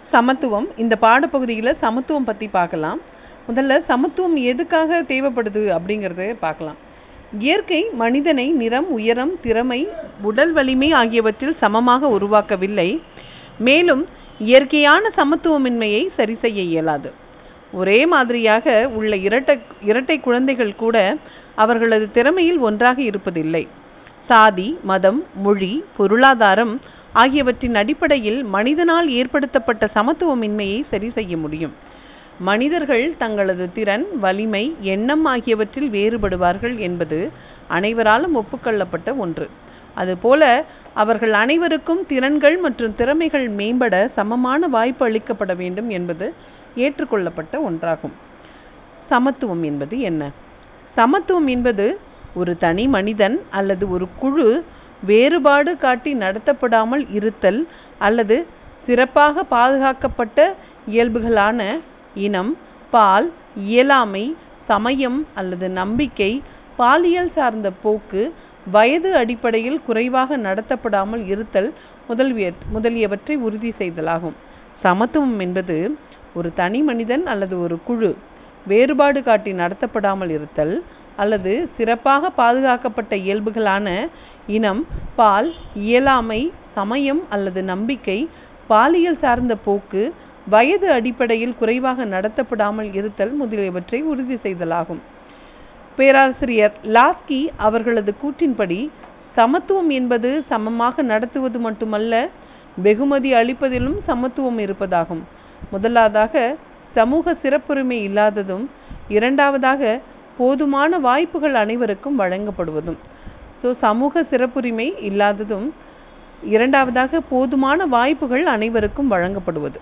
சமத்துவம் இந்த பாடப்பகுதியில் சமத்துவம் பற்றி பார்க்கலாம் முதல்ல சமத்துவம் எதுக்காக தேவைப்படுது அப்படிங்கிறத பார்க்கலாம் இயற்கை மனிதனை நிறம் உயரம் திறமை உடல் வலிமை ஆகியவற்றில் சமமாக உருவாக்கவில்லை மேலும் இயற்கையான சமத்துவமின்மையை சரி செய்ய இயலாது ஒரே மாதிரியாக உள்ள இரட்டை இரட்டை குழந்தைகள் கூட அவர்களது திறமையில் ஒன்றாக இருப்பதில்லை சாதி மதம் மொழி பொருளாதாரம் ஆகியவற்றின் அடிப்படையில் மனிதனால் ஏற்படுத்தப்பட்ட சமத்துவமின்மையை சரி செய்ய முடியும் மனிதர்கள் தங்களது திறன் வலிமை எண்ணம் ஆகியவற்றில் வேறுபடுவார்கள் என்பது அனைவராலும் ஒப்புக்கொள்ளப்பட்ட ஒன்று அதுபோல அவர்கள் அனைவருக்கும் திறன்கள் மற்றும் திறமைகள் மேம்பட சமமான வாய்ப்பு அளிக்கப்பட வேண்டும் என்பது ஏற்றுக்கொள்ளப்பட்ட ஒன்றாகும் சமத்துவம் என்பது என்ன சமத்துவம் என்பது ஒரு தனி மனிதன் அல்லது ஒரு குழு வேறுபாடு காட்டி நடத்தப்படாமல் இருத்தல் அல்லது சிறப்பாக பாதுகாக்கப்பட்ட இயல்புகளான இனம் பால் இயலாமை சமயம் அல்லது நம்பிக்கை பாலியல் சார்ந்த போக்கு வயது அடிப்படையில் குறைவாக நடத்தப்படாமல் இருத்தல் முதல்விய முதலியவற்றை உறுதி செய்தலாகும் சமத்துவம் என்பது ஒரு தனி மனிதன் அல்லது ஒரு குழு வேறுபாடு காட்டி நடத்தப்படாமல் இருத்தல் அல்லது சிறப்பாக பாதுகாக்கப்பட்ட இயல்புகளான இனம் பால் இயலாமை சமயம் அல்லது நம்பிக்கை பாலியல் சார்ந்த போக்கு வயது அடிப்படையில் குறைவாக நடத்தப்படாமல் இருத்தல் முதலியவற்றை உறுதி செய்தலாகும் பேராசிரியர் லாஸ்கி அவர்களது கூற்றின்படி சமத்துவம் என்பது சமமாக நடத்துவது மட்டுமல்ல வெகுமதி அளிப்பதிலும் சமத்துவம் இருப்பதாகும் முதலாவதாக சமூக சிறப்புரிமை இல்லாததும் இரண்டாவதாக போதுமான வாய்ப்புகள் அனைவருக்கும் வழங்கப்படுவதும் ஸோ சமூக சிறப்புரிமை இல்லாததும் இரண்டாவதாக போதுமான வாய்ப்புகள் அனைவருக்கும் வழங்கப்படுவது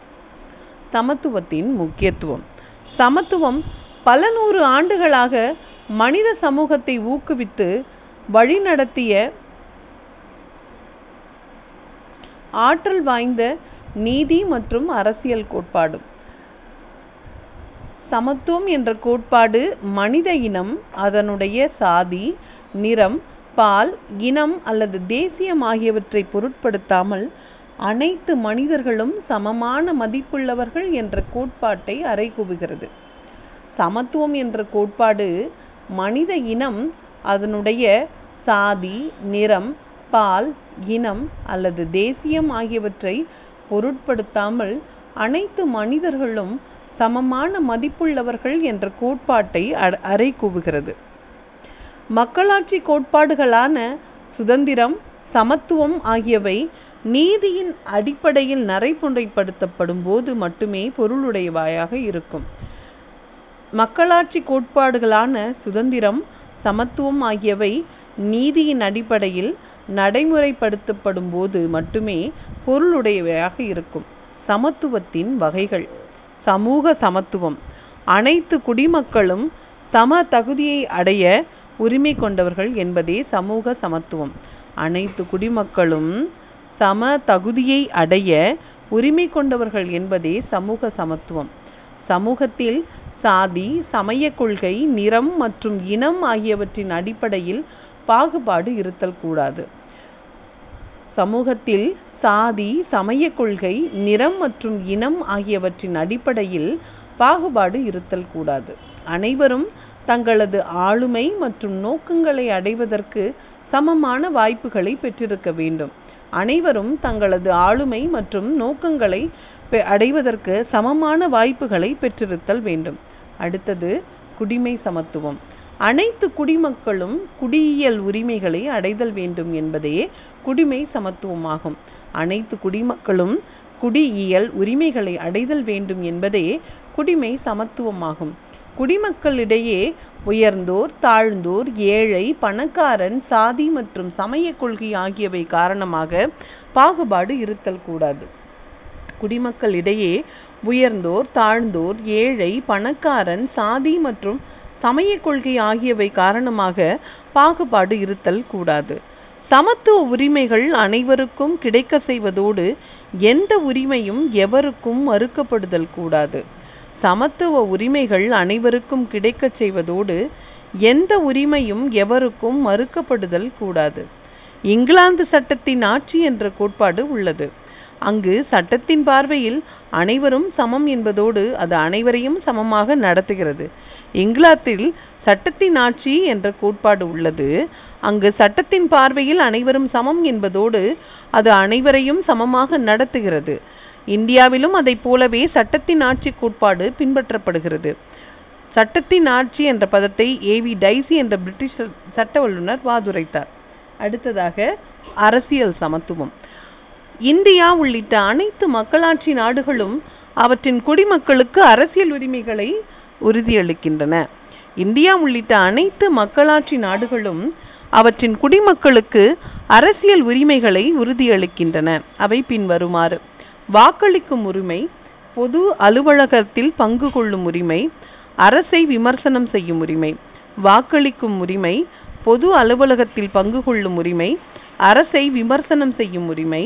சமத்துவத்தின் முக்கியத்துவம் சமத்துவம் பல நூறு ஆண்டுகளாக மனித சமூகத்தை ஊக்குவித்து வழிநடத்திய ஆற்றல் வாய்ந்த நீதி மற்றும் அரசியல் கோட்பாடு சமத்துவம் என்ற கோட்பாடு மனித இனம் அதனுடைய சாதி நிறம் பால் இனம் அல்லது தேசியம் ஆகியவற்றை பொருட்படுத்தாமல் அனைத்து மனிதர்களும் சமமான மதிப்புள்ளவர்கள் என்ற கோட்பாட்டை அறைகூவுகிறது சமத்துவம் என்ற கோட்பாடு மனித இனம் அதனுடைய சாதி நிறம் பால் இனம் அல்லது தேசியம் ஆகியவற்றை பொருட்படுத்தாமல் அனைத்து மனிதர்களும் சமமான மதிப்புள்ளவர்கள் என்ற கோட்பாட்டை அறைகூவுகிறது மக்களாட்சி கோட்பாடுகளான சுதந்திரம் சமத்துவம் ஆகியவை நீதியின் அடிப்படையில் நடைமுறைப்படுத்தப்படும் போது மட்டுமே பொருளுடையவாயாக இருக்கும் மக்களாட்சி கோட்பாடுகளான சுதந்திரம் சமத்துவம் ஆகியவை நீதியின் அடிப்படையில் நடைமுறைப்படுத்தப்படும் போது மட்டுமே பொருளுடையவையாக இருக்கும் சமத்துவத்தின் வகைகள் சமூக சமத்துவம் அனைத்து குடிமக்களும் சம தகுதியை அடைய உரிமை கொண்டவர்கள் என்பதே சமூக சமத்துவம் அனைத்து குடிமக்களும் சம தகுதியை அடைய உரிமை கொண்டவர்கள் என்பதே சமூக சமத்துவம் சமூகத்தில் சாதி சமய கொள்கை நிறம் மற்றும் இனம் ஆகியவற்றின் அடிப்படையில் பாகுபாடு இருத்தல் கூடாது சமூகத்தில் சாதி சமய கொள்கை நிறம் மற்றும் இனம் ஆகியவற்றின் அடிப்படையில் பாகுபாடு இருத்தல் கூடாது அனைவரும் தங்களது ஆளுமை மற்றும் நோக்கங்களை அடைவதற்கு சமமான வாய்ப்புகளை பெற்றிருக்க வேண்டும் அனைவரும் தங்களது ஆளுமை மற்றும் நோக்கங்களை அடைவதற்கு சமமான வாய்ப்புகளை பெற்றிருத்தல் வேண்டும் அடுத்தது குடிமை சமத்துவம் அனைத்து குடிமக்களும் குடியியல் உரிமைகளை அடைதல் வேண்டும் என்பதே குடிமை சமத்துவமாகும் அனைத்து குடிமக்களும் குடியியல் உரிமைகளை அடைதல் வேண்டும் என்பதே குடிமை சமத்துவமாகும் குடிமக்களிடையே உயர்ந்தோர் தாழ்ந்தோர் ஏழை பணக்காரன் சாதி மற்றும் சமய கொள்கை ஆகியவை காரணமாக பாகுபாடு இருத்தல் கூடாது குடிமக்களிடையே உயர்ந்தோர் தாழ்ந்தோர் ஏழை பணக்காரன் சாதி மற்றும் சமய கொள்கை ஆகியவை காரணமாக பாகுபாடு இருத்தல் கூடாது சமத்துவ உரிமைகள் அனைவருக்கும் கிடைக்க செய்வதோடு எந்த உரிமையும் எவருக்கும் மறுக்கப்படுதல் கூடாது சமத்துவ உரிமைகள் அனைவருக்கும் கிடைக்கச் செய்வதோடு எந்த உரிமையும் எவருக்கும் மறுக்கப்படுதல் கூடாது இங்கிலாந்து சட்டத்தின் ஆட்சி என்ற கோட்பாடு உள்ளது அங்கு சட்டத்தின் பார்வையில் அனைவரும் சமம் என்பதோடு அது அனைவரையும் சமமாக நடத்துகிறது இங்கிலாந்தில் சட்டத்தின் ஆட்சி என்ற கோட்பாடு உள்ளது அங்கு சட்டத்தின் பார்வையில் அனைவரும் சமம் என்பதோடு அது அனைவரையும் சமமாக நடத்துகிறது இந்தியாவிலும் அதைப் போலவே சட்டத்தின் ஆட்சி கோட்பாடு பின்பற்றப்படுகிறது சட்டத்தின் ஆட்சி என்ற பதத்தை ஏவி டைசி என்ற பிரிட்டிஷ் சட்ட வல்லுநர் வாதுரைத்தார் அடுத்ததாக அரசியல் சமத்துவம் இந்தியா உள்ளிட்ட அனைத்து மக்களாட்சி நாடுகளும் அவற்றின் குடிமக்களுக்கு அரசியல் உரிமைகளை உறுதியளிக்கின்றன இந்தியா உள்ளிட்ட அனைத்து மக்களாட்சி நாடுகளும் அவற்றின் குடிமக்களுக்கு அரசியல் உரிமைகளை உறுதியளிக்கின்றன அவை பின்வருமாறு வாக்களிக்கும் உரிமை பொது அலுவலகத்தில் பங்கு கொள்ளும் உரிமை அரசை விமர்சனம் செய்யும் உரிமை வாக்களிக்கும் உரிமை பொது அலுவலகத்தில் பங்கு கொள்ளும் உரிமை அரசை விமர்சனம் செய்யும் உரிமை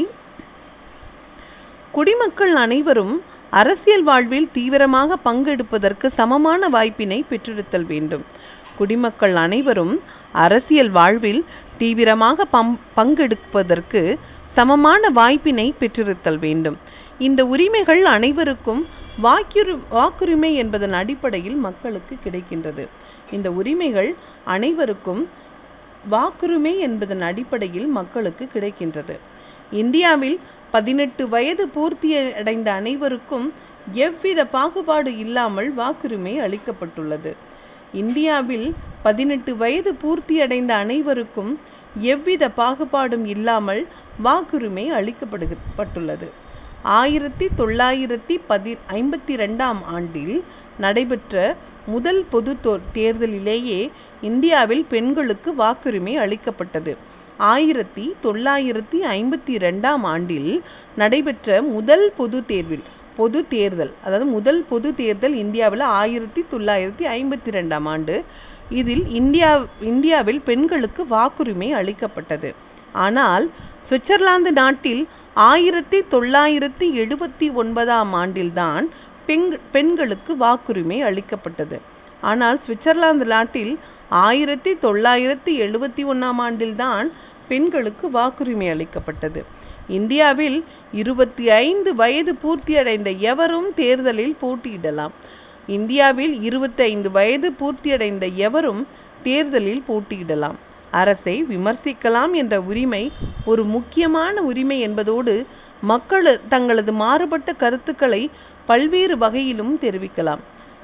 குடிமக்கள் அனைவரும் அரசியல் வாழ்வில் தீவிரமாக பங்கெடுப்பதற்கு சமமான வாய்ப்பினை பெற்றிருத்தல் வேண்டும் குடிமக்கள் அனைவரும் அரசியல் வாழ்வில் தீவிரமாக பங்கெடுப்பதற்கு சமமான வாய்ப்பினை பெற்றிருத்தல் வேண்டும் இந்த உரிமைகள் அனைவருக்கும் வாக்குரி வாக்குரிமை என்பதன் அடிப்படையில் மக்களுக்கு கிடைக்கின்றது இந்த உரிமைகள் அனைவருக்கும் வாக்குரிமை என்பதன் அடிப்படையில் மக்களுக்கு கிடைக்கின்றது இந்தியாவில் பதினெட்டு வயது பூர்த்தி அடைந்த அனைவருக்கும் எவ்வித பாகுபாடு இல்லாமல் வாக்குரிமை அளிக்கப்பட்டுள்ளது இந்தியாவில் பதினெட்டு வயது பூர்த்தியடைந்த அனைவருக்கும் எவ்வித பாகுபாடும் இல்லாமல் வாக்குரிமை அளிக்கப்பட்டுள்ளது ஆயிரத்தி தொள்ளாயிரத்தி பதி ஐம்பத்தி ரெண்டாம் ஆண்டில் நடைபெற்ற முதல் பொது தேர்தலிலேயே இந்தியாவில் பெண்களுக்கு வாக்குரிமை அளிக்கப்பட்டது ஆயிரத்தி தொள்ளாயிரத்தி ஐம்பத்தி ரெண்டாம் ஆண்டில் நடைபெற்ற முதல் பொது தேர்வில் பொது தேர்தல் அதாவது முதல் பொது தேர்தல் இந்தியாவில் ஆயிரத்தி தொள்ளாயிரத்தி ஐம்பத்தி ரெண்டாம் ஆண்டு இதில் இந்தியா இந்தியாவில் பெண்களுக்கு வாக்குரிமை அளிக்கப்பட்டது ஆனால் சுவிட்சர்லாந்து நாட்டில் ஆயிரத்தி தொள்ளாயிரத்தி எழுபத்தி ஒன்பதாம் ஆண்டில்தான் பெண் பெண்களுக்கு வாக்குரிமை அளிக்கப்பட்டது ஆனால் சுவிட்சர்லாந்து நாட்டில் ஆயிரத்தி தொள்ளாயிரத்தி எழுபத்தி ஒன்னாம் ஆண்டில்தான் பெண்களுக்கு வாக்குரிமை அளிக்கப்பட்டது இந்தியாவில் இருபத்தி ஐந்து வயது பூர்த்தியடைந்த எவரும் தேர்தலில் போட்டியிடலாம் இந்தியாவில் இருபத்தி ஐந்து வயது பூர்த்தியடைந்த எவரும் தேர்தலில் போட்டியிடலாம் அரசை விமர்சிக்கலாம் என்ற உரிமை ஒரு முக்கியமான உரிமை என்பதோடு மக்கள் தங்களது மாறுபட்ட கருத்துக்களை பல்வேறு வகையிலும் தெரிவிக்கலாம்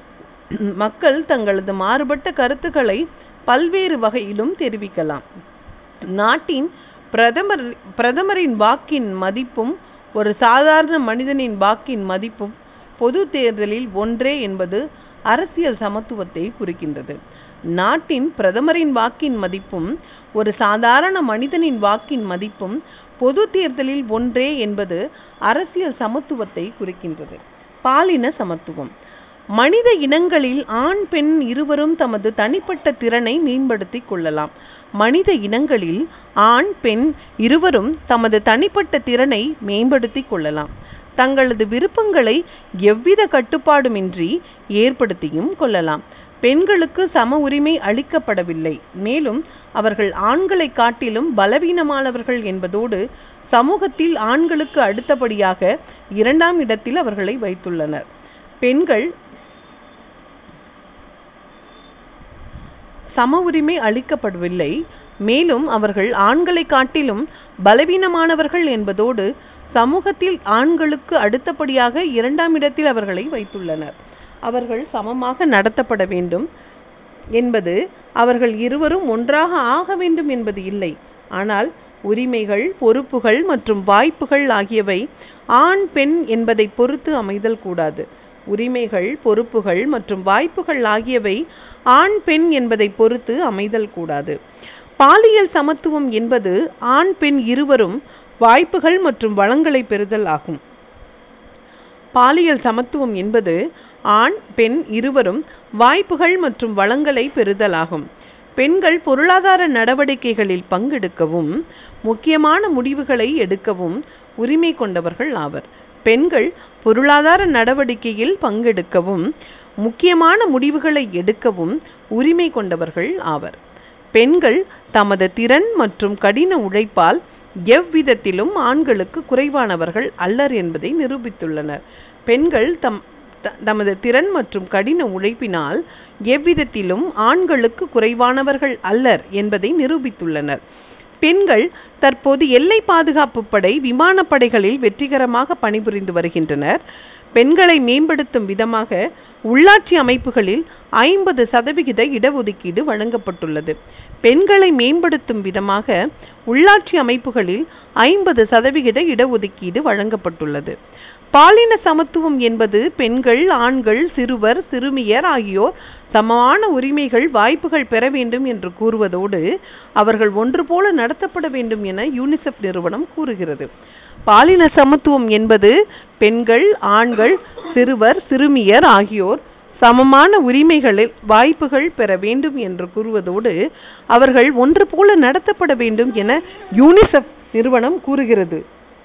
மக்கள் தங்களது மாறுபட்ட கருத்துக்களை பல்வேறு வகையிலும் தெரிவிக்கலாம் நாட்டின் பிரதமர் பிரதமரின் வாக்கின் மதிப்பும் ஒரு சாதாரண மனிதனின் வாக்கின் மதிப்பும் பொது தேர்தலில் ஒன்றே என்பது அரசியல் சமத்துவத்தை குறிக்கின்றது நாட்டின் பிரதமரின் வாக்கின் மதிப்பும் ஒரு சாதாரண மனிதனின் வாக்கின் மதிப்பும் பொது தேர்தலில் ஒன்றே என்பது அரசியல் சமத்துவத்தை குறிக்கின்றது பாலின சமத்துவம் மனித இனங்களில் ஆண் பெண் இருவரும் தமது தனிப்பட்ட திறனை மேம்படுத்திக் கொள்ளலாம் மனித இனங்களில் ஆண் பெண் இருவரும் தமது தனிப்பட்ட திறனை மேம்படுத்திக் கொள்ளலாம் தங்களது விருப்பங்களை எவ்வித கட்டுப்பாடுமின்றி ஏற்படுத்தியும் கொள்ளலாம் பெண்களுக்கு சம உரிமை அளிக்கப்படவில்லை மேலும் அவர்கள் ஆண்களை காட்டிலும் பலவீனமானவர்கள் என்பதோடு சமூகத்தில் ஆண்களுக்கு அடுத்தபடியாக இரண்டாம் இடத்தில் அவர்களை வைத்துள்ளனர் பெண்கள் சம உரிமை அளிக்கப்படவில்லை மேலும் அவர்கள் ஆண்களை காட்டிலும் பலவீனமானவர்கள் என்பதோடு சமூகத்தில் ஆண்களுக்கு அடுத்தபடியாக இரண்டாம் இடத்தில் அவர்களை வைத்துள்ளனர் அவர்கள் சமமாக நடத்தப்பட வேண்டும் என்பது அவர்கள் இருவரும் ஒன்றாக ஆக வேண்டும் என்பது இல்லை ஆனால் உரிமைகள் பொறுப்புகள் மற்றும் வாய்ப்புகள் ஆகியவை ஆண் பெண் என்பதை பொறுத்து அமைதல் கூடாது உரிமைகள் பொறுப்புகள் மற்றும் வாய்ப்புகள் ஆகியவை ஆண் பெண் என்பதை பொறுத்து அமைதல் கூடாது பாலியல் சமத்துவம் என்பது ஆண் பெண் இருவரும் வாய்ப்புகள் மற்றும் வளங்களை பெறுதல் ஆகும் பாலியல் சமத்துவம் என்பது ஆண் பெண் இருவரும் வாய்ப்புகள் மற்றும் வளங்களை பெறுதல் ஆகும் பெண்கள் பொருளாதார நடவடிக்கைகளில் பங்கெடுக்கவும் முக்கியமான முடிவுகளை எடுக்கவும் உரிமை கொண்டவர்கள் ஆவர் பெண்கள் பொருளாதார நடவடிக்கையில் பங்கெடுக்கவும் முக்கியமான முடிவுகளை எடுக்கவும் உரிமை கொண்டவர்கள் ஆவர் பெண்கள் தமது திறன் மற்றும் கடின உழைப்பால் எவ்விதத்திலும் ஆண்களுக்கு குறைவானவர்கள் அல்லர் என்பதை நிரூபித்துள்ளனர் பெண்கள் தம் த- தமது திறன் மற்றும் கடின உழைப்பினால் எவ்விதத்திலும் ஆண்களுக்கு குறைவானவர்கள் அல்லர் என்பதை நிரூபித்துள்ளனர் பெண்கள் தற்போது எல்லை பாதுகாப்பு படை விமானப்படைகளில் வெற்றிகரமாக பணிபுரிந்து வருகின்றனர் பெண்களை மேம்படுத்தும் விதமாக உள்ளாட்சி அமைப்புகளில் ஐம்பது சதவிகித இடஒதுக்கீடு வழங்கப்பட்டுள்ளது பெண்களை மேம்படுத்தும் விதமாக உள்ளாட்சி அமைப்புகளில் ஐம்பது சதவிகித இடஒதுக்கீடு வழங்கப்பட்டுள்ளது பாலின சமத்துவம் என்பது பெண்கள் ஆண்கள் சிறுவர் சிறுமியர் ஆகியோர் சமமான உரிமைகள் வாய்ப்புகள் பெற வேண்டும் என்று கூறுவதோடு அவர்கள் ஒன்று போல நடத்தப்பட வேண்டும் என யூனிசெஃப் நிறுவனம் கூறுகிறது பாலின சமத்துவம் என்பது பெண்கள் ஆண்கள் சிறுவர் சிறுமியர் ஆகியோர் சமமான உரிமைகளில் வாய்ப்புகள் பெற வேண்டும் என்று கூறுவதோடு அவர்கள் ஒன்று போல நடத்தப்பட வேண்டும் என யூனிசெஃப் நிறுவனம் கூறுகிறது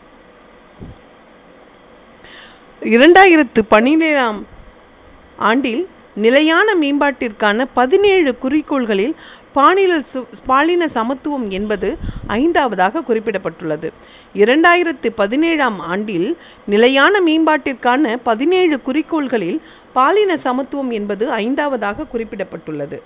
இரண்டாயிரத்து பன்னிரண்டாம் ஆண்டில் நிலையான மேம்பாட்டிற்கான பதினேழு குறிக்கோள்களில் பாலின சு- பாலின சமத்துவம் என்பது ஐந்தாவதாக குறிப்பிடப்பட்டுள்ளது இரண்டாயிரத்து பதினேழாம் ஆண்டில் நிலையான மேம்பாட்டிற்கான பதினேழு குறிக்கோள்களில் பாலின சமத்துவம் என்பது ஐந்தாவதாக குறிப்பிடப்பட்டுள்ளது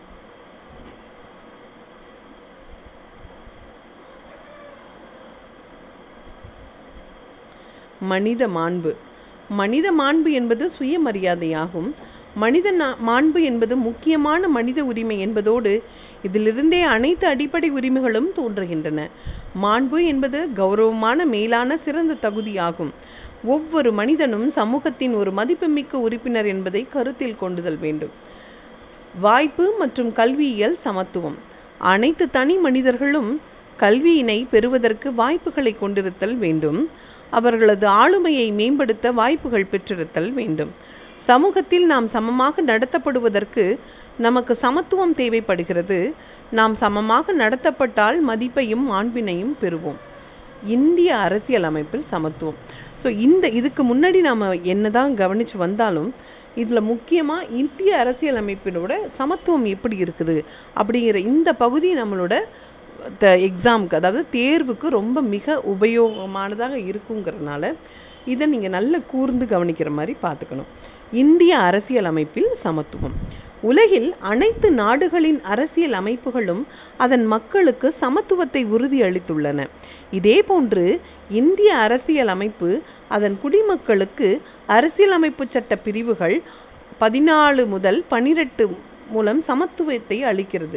மனித மாண்பு மனித மாண்பு என்பது சுயமரியாதையாகும் மனித நா- மாண்பு என்பது முக்கியமான மனித உரிமை என்பதோடு இதிலிருந்தே அனைத்து அடிப்படை உரிமைகளும் தோன்றுகின்றன மாண்பு என்பது கௌரவமான மேலான சிறந்த தகுதியாகும் ஒவ்வொரு மனிதனும் சமூகத்தின் ஒரு மதிப்புமிக்க உறுப்பினர் என்பதை கருத்தில் கொண்டுதல் வேண்டும் வாய்ப்பு மற்றும் கல்வியியல் சமத்துவம் அனைத்து தனி மனிதர்களும் கல்வியினை பெறுவதற்கு வாய்ப்புகளை கொண்டிருத்தல் வேண்டும் அவர்களது ஆளுமையை மேம்படுத்த வாய்ப்புகள் பெற்றிருத்தல் வேண்டும் சமூகத்தில் நாம் சமமாக நடத்தப்படுவதற்கு நமக்கு சமத்துவம் தேவைப்படுகிறது நாம் சமமாக நடத்தப்பட்டால் மதிப்பையும் மாண்பினையும் பெறுவோம் இந்திய அரசியல் அமைப்பில் சமத்துவம் ஸோ இந்த இதுக்கு முன்னாடி நாம என்னதான் கவனிச்சு வந்தாலும் இதுல முக்கியமா இந்திய அரசியல் அமைப்பினோட சமத்துவம் எப்படி இருக்குது அப்படிங்கிற இந்த பகுதி நம்மளோட எக்ஸாமுக்கு அதாவது தேர்வுக்கு ரொம்ப மிக உபயோகமானதாக இருக்குங்கிறதுனால இதை நீங்க நல்ல கூர்ந்து கவனிக்கிற மாதிரி பார்த்துக்கணும் இந்திய அரசியல் அமைப்பில் சமத்துவம் உலகில் அனைத்து நாடுகளின் அரசியல் அமைப்புகளும் அதன் மக்களுக்கு சமத்துவத்தை உறுதியளித்துள்ளன இதேபோன்று இந்திய அரசியல் அமைப்பு அதன் குடிமக்களுக்கு அரசியலமைப்பு சட்ட பிரிவுகள் பதினாலு முதல் பனிரெண்டு மூலம் சமத்துவத்தை அளிக்கிறது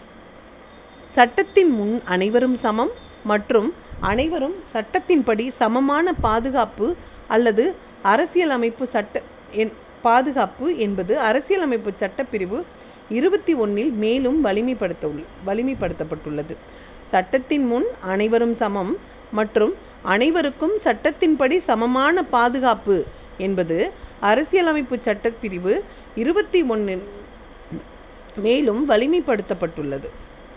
சட்டத்தின் முன் அனைவரும் சமம் மற்றும் அனைவரும் சட்டத்தின்படி சமமான பாதுகாப்பு அல்லது அரசியலமைப்பு சட்ட என்- பாதுகாப்பு என்பது அரசியலமைப்பு சட்டப்பிரிவு இருபத்தி ஒன்னில் மேலும் வலிமைப்படுத்த உள்- வலிமைப்படுத்தப்பட்டுள்ளது சட்டத்தின் முன் அனைவரும் சமம் மற்றும் அனைவருக்கும் சட்டத்தின்படி சமமான பாதுகாப்பு என்பது அரசியலமைப்பு சட்டப்பிரிவு இருபத்தி ஒன்னில் மேலும் வலிமைப்படுத்தப்பட்டுள்ளது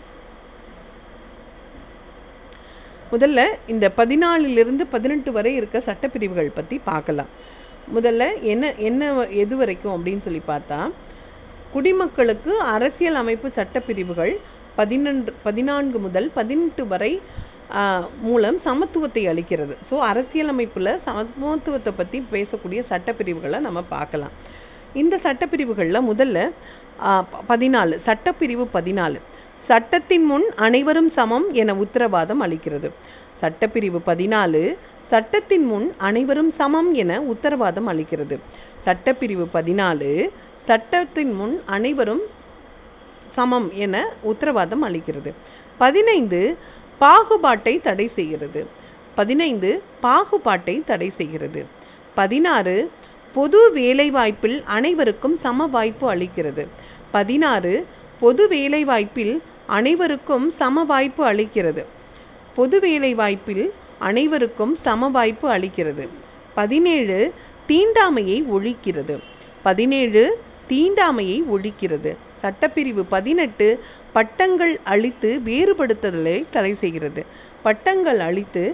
முதல்ல இந்த பதினாலிலிருந்து பதினெட்டு வரை இருக்க சட்டப்பிரிவுகள் பத்தி பார்க்கலாம் முதல்ல என்ன என்ன எது வரைக்கும் அப்படின்னு சொல்லி பார்த்தா குடிமக்களுக்கு அரசியல் அமைப்பு சட்டப்பிரிவுகள் பதினொன்று பதினான்கு முதல் பதினெட்டு வரை ஆஹ், மூலம் சமத்துவத்தை அளிக்கிறது ஸோ அரசியலமைப்புல சமத்துவத்தை பத்தி பேசக்கூடிய சட்டப்பிரிவுகளை நம்ம பார்க்கலாம் இந்த சட்டப்பிரிவுகள்ல முதல்ல ஆஹ், ப- பதினாலு சட்டப்பிரிவு பதினாலு சட்டத்தின் முன் அனைவரும் சமம் என உத்தரவாதம் அளிக்கிறது சட்டப்பிரிவு பதினாலு சட்டத்தின் முன் அனைவரும் சமம் என உத்தரவாதம் அளிக்கிறது சட்டப்பிரிவு பதினாலு சட்டத்தின் முன் அனைவரும் சமம் என உத்தரவாதம் அளிக்கிறது பதினைந்து பாகுபாட்டை தடை செய்கிறது பதினைந்து பாகுபாட்டை தடை செய்கிறது பதினாறு பொது வேலைவாய்ப்பில் அனைவருக்கும் சம வாய்ப்பு அளிக்கிறது பதினாறு பொது வேலைவாய்ப்பில் அனைவருக்கும் சம வாய்ப்பு அளிக்கிறது பொது வேலைவாய்ப்பில் அனைவருக்கும் சம வாய்ப்பு அளிக்கிறது பதினேழு தீண்டாமையை ஒழிக்கிறது பதினேழு தீண்டாமையை ஒழிக்கிறது சட்டப்பிரிவு பதினெட்டு பட்டங்கள் அளித்து வேறுபடுத்துதலை தடை செய்கிறது பட்டங்கள் அளித்து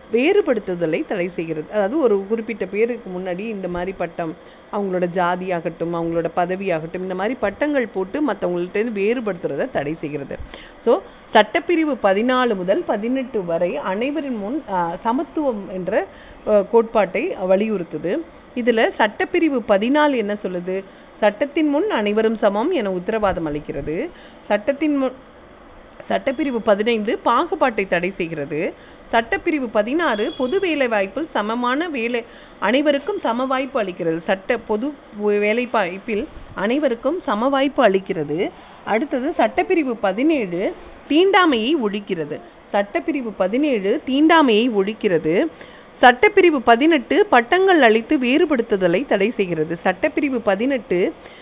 வேறுபடுத்துதலை தடை செய்கிறது அதாவது ஒரு குறிப்பிட்ட பேருக்கு முன்னாடி இந்த மாதிரி பட்டம் அவங்களோட ஜாதி ஆகட்டும் அவங்களோட பதவி ஆகட்டும் இந்த மாதிரி பட்டங்கள் போட்டு மற்றவங்கள்ட்ட வேறுபடுத்துறதை தடை செய்கிறது ஸோ சட்டப்பிரிவு பதினாலு முதல் பதினெட்டு வரை அனைவரின் முன் ஆஹ், சமத்துவம் என்ற ஆஹ், கோட்பாட்டை வலியுறுத்துது இதுல சட்டப்பிரிவு பதினாலு என்ன சொல்லுது சட்டத்தின் முன் அனைவரும் சமம் என உத்தரவாதம் அளிக்கிறது சட்டத்தின் முன் சட்டப்பிரிவு பதினைந்து பாகுபாட்டை தடை செய்கிறது சட்டப்பிரிவு பதினாறு பொது வேலை வாய்ப்பில் சமமான வேலை அனைவருக்கும் சம வாய்ப்பு அளிக்கிறது சட்ட பொது வேலை வாய்ப்பில் அனைவருக்கும் சம வாய்ப்பு அளிக்கிறது அடுத்தது சட்டப்பிரிவு பதினேழு தீண்டாமையை ஒழிக்கிறது சட்டப்பிரிவு பதினேழு தீண்டாமையை ஒழிக்கிறது சட்டப்பிரிவு பதினெட்டு பட்டங்கள் அளித்து வேறுபடுத்துதலை தடை செய்கிறது சட்டப்பிரிவு பதினெட்டு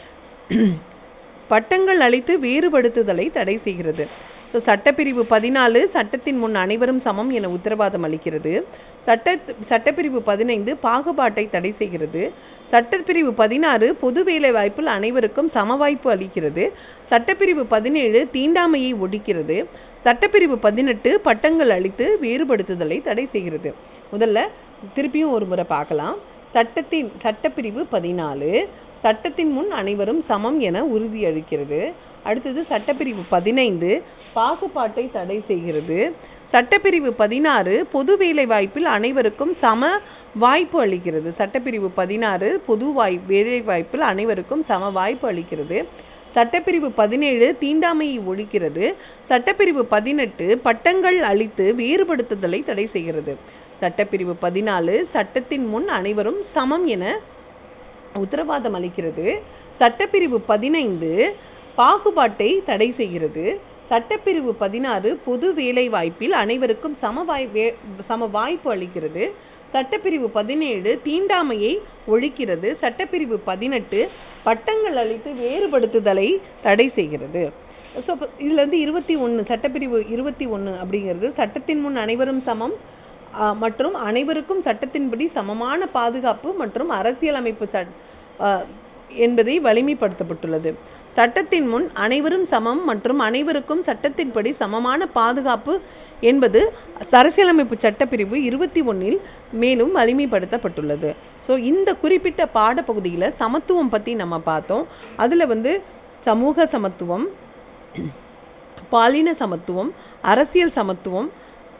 பட்டங்கள் அளித்து வேறுபடுத்துதலை தடை செய்கிறது ஸோ சட்டப்பிரிவு பதினாலு சட்டத்தின் முன் அனைவரும் சமம் என உத்தரவாதம் அளிக்கிறது சட்ட சட்டப்பிரிவு பதினைந்து பாகுபாட்டை தடை செய்கிறது சட்டப்பிரிவு பதினாறு பொது வேலை வாய்ப்பில் அனைவருக்கும் சம வாய்ப்பு அளிக்கிறது சட்டப்பிரிவு பதினேழு தீண்டாமையை ஒழிக்கிறது சட்டப்பிரிவு பதினெட்டு பட்டங்கள் அளித்து வேறுபடுத்துதலை தடை செய்கிறது முதல்ல திருப்பியும் ஒரு முறை பார்க்கலாம் சட்டத்தின் சட்டப்பிரிவு பதினாலு சட்டத்தின் முன் அனைவரும் சமம் என உறுதியளிக்கிறது அடுத்தது சட்டப்பிரிவு பதினைந்து பாகுபாட்டை தடை செய்கிறது சட்டப்பிரிவு பதினாறு பொது வேலை வாய்ப்பில் அனைவருக்கும் சம வாய்ப்பு அளிக்கிறது சட்டப்பிரிவு பதினாறு பொது வாய் வேலை வாய்ப்பில் அனைவருக்கும் சம வாய்ப்பு அளிக்கிறது சட்டப்பிரிவு பதினேழு தீண்டாமையை ஒழிக்கிறது சட்டப்பிரிவு பதினெட்டு பட்டங்கள் அளித்து வேறுபடுத்துதலை தடை செய்கிறது சட்டப்பிரிவு பதினாலு சட்டத்தின் முன் அனைவரும் சமம் என உத்தரவாதம் அளிக்கிறது சட்டப்பிரிவு பதினைந்து பாகுபாட்டை தடை செய்கிறது சட்டப்பிரிவு பதினாறு பொது வேலை வாய்ப்பில் அனைவருக்கும் சம வாய் வே- சம வாய்ப்பு அளிக்கிறது சட்டப்பிரிவு பதினேழு தீண்டாமையை ஒழிக்கிறது சட்டப்பிரிவு பதினெட்டு பட்டங்கள் அளித்து வேறுபடுத்துதலை தடை செய்கிறது ஸோ இதுல இருந்து இருபத்தி ஒன்று சட்டப்பிரிவு இருபத்தி ஒன்று அப்படிங்கிறது சட்டத்தின் முன் அனைவரும் சமம் ஆ, மற்றும் அனைவருக்கும் சட்டத்தின்படி சமமான பாதுகாப்பு மற்றும் அரசியலமைப்பு சட் ஆ, என்பதை வலிமைப்படுத்தப்பட்டுள்ளது சட்டத்தின் முன் அனைவரும் சமம் மற்றும் அனைவருக்கும் சட்டத்தின்படி சமமான பாதுகாப்பு என்பது அரசியலமைப்பு சட்டப்பிரிவு இருபத்தி ஒன்னில் மேலும் வலிமைப்படுத்தப்பட்டுள்ளது ஸோ இந்த குறிப்பிட்ட பாடப்பகுதியில சமத்துவம் பத்தி நம்ம பார்த்தோம் அதுல வந்து சமூக சமத்துவம் பாலின சமத்துவம் அரசியல் சமத்துவம்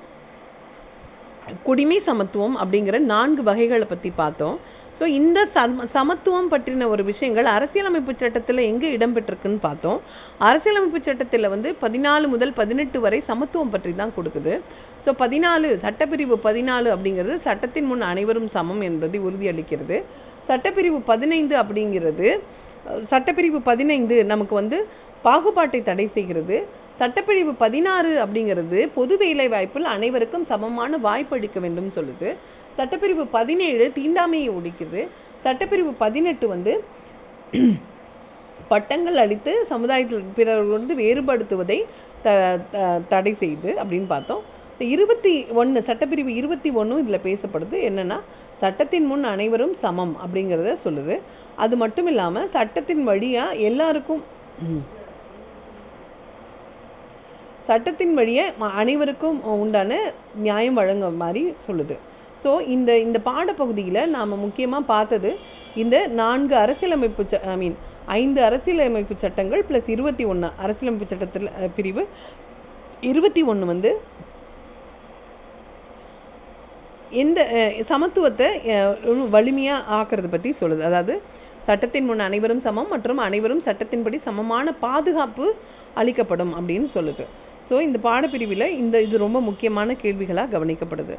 குடிமை சமத்துவம் அப்படிங்கிற நான்கு வகைகளை பத்தி பார்த்தோம் ஸோ இந்த சம சமத்துவம் பற்றின ஒரு விஷயங்கள் அரசியலமைப்பு சட்டத்துல எங்க இடம்பெற்றிருக்குன்னு பார்த்தோம் அரசியலமைப்பு சட்டத்துல வந்து பதினாலு முதல் பதினெட்டு வரை சமத்துவம் பற்றி தான் கொடுக்குது ஸோ பதினாலு சட்டப்பிரிவு பதினாலு அப்படிங்கிறது சட்டத்தின் முன் அனைவரும் சமம் என்பதை உறுதியளிக்கிறது சட்டப்பிரிவு பதினைந்து அப்படிங்கிறது அஹ், சட்டப்பிரிவு பதினைந்து நமக்கு வந்து பாகுபாட்டை தடை செய்கிறது சட்டப்பிரிவு பதினாறு அப்படிங்கிறது பொது வேலை வாய்ப்பில் அனைவருக்கும் சமமான வாய்ப்பு அளிக்க வேண்டும் சொல்லுது சட்டப்பிரிவு பதினேழு தீண்டாமையை ஒழிக்குது சட்டப்பிரிவு பதினெட்டு வந்து பட்டங்கள் அளித்து சமுதாயத்தில் பிறர் வந்து வேறுபடுத்துவதை த த- தடை செய்து அப்படின்னு பார்த்தோம் இந்த இருபத்தி ஒன்று சட்டப்பிரிவு இருபத்தி ஒன்றும் இதில் பேசப்படுது என்னன்னா சட்டத்தின் முன் அனைவரும் சமம் அப்படிங்கிறத சொல்லுது அது மட்டும் இல்லாமல் சட்டத்தின் வழியா எல்லாருக்கும் சட்டத்தின் வழியே ம- அனைவருக்கும் உண்டான நியாயம் வழங்க மாதிரி சொல்லுது ஸோ இந்த இந்த பாடப்பகுதியில நாம முக்கியமா பார்த்தது இந்த நான்கு அரசியலமைப்பு ஐ மீன் ஐந்து அரசியலமைப்பு சட்டங்கள் பிளஸ் இருபத்தி ஒன்று அரசியலமைப்பு சட்டத்தில் அஹ், பிரிவு இருபத்தி ஒன்று வந்து எந்த அஹ், சமத்துவத்தை அஹ், இன்னும் வலிமையா ஆக்குறது பத்தி சொல்லுது அதாவது சட்டத்தின் முன் அனைவரும் சமம் மற்றும் அனைவரும் சட்டத்தின்படி சமமான பாதுகாப்பு அளிக்கப்படும் அப்படின்னு சொல்லுது ஸோ இந்த பாடப்பிரிவில் இந்த இது ரொம்ப முக்கியமான கேள்விகளா கவனிக்கப்படுது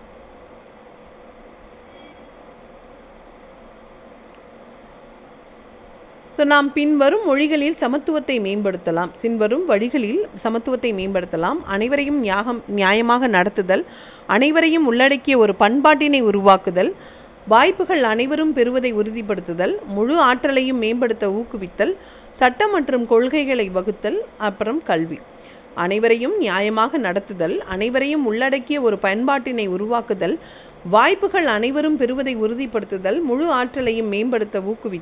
ஸோ நாம் பின்வரும் மொழிகளில் சமத்துவத்தை மேம்படுத்தலாம் பின்வரும் வழிகளில் சமத்துவத்தை மேம்படுத்தலாம் அனைவரையும் ஞாகம் நியாயமாக நடத்துதல் அனைவரையும் உள்ளடக்கிய ஒரு பண்பாட்டினை உருவாக்குதல் வாய்ப்புகள் அனைவரும் பெறுவதை உறுதிப்படுத்துதல் முழு ஆற்றலையும் மேம்படுத்த ஊக்குவித்தல் சட்டம் மற்றும் கொள்கைகளை வகுத்தல் அப்புறம் கல்வி அனைவரையும் நியாயமாக நடத்துதல் அனைவரையும் உள்ளடக்கிய ஒரு பயன்பாட்டினை உருவாக்குதல் வாய்ப்புகள் அனைவரும் பெறுவதை உறுதிப்படுத்துதல் முழு ஆற்றலையும் மேம்படுத்த ஊக்குவித்தல் சட்டம் மற்றும் கொள்கைகளை வகுத்தல் கல்வி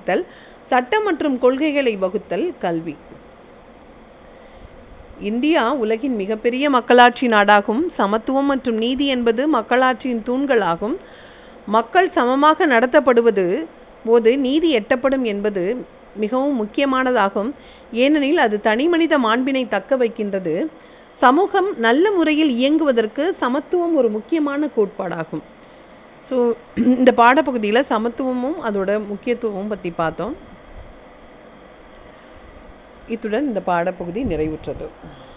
இந்தியா உலகின் மிகப்பெரிய மக்களாட்சி நாடாகும் சமத்துவம் மற்றும் நீதி என்பது மக்களாட்சியின் தூண்களாகும் மக்கள் சமமாக நடத்தப்படுவது போது நீதி எட்டப்படும் என்பது மிகவும் முக்கியமானதாகும் ஏனெனில் அது தனிமனித மாண்பினை தக்க வைக்கின்றது சமூகம் நல்ல முறையில் இயங்குவதற்கு சமத்துவம் ஒரு முக்கியமான கோட்பாடாகும் ஸோ இந்த பாடப்பகுதியில் சமத்துவமும் அதோட முக்கியத்துவமும் பற்றி பார்த்தோம் இத்துடன் இந்த பாடப்பகுதி நிறைவுற்றது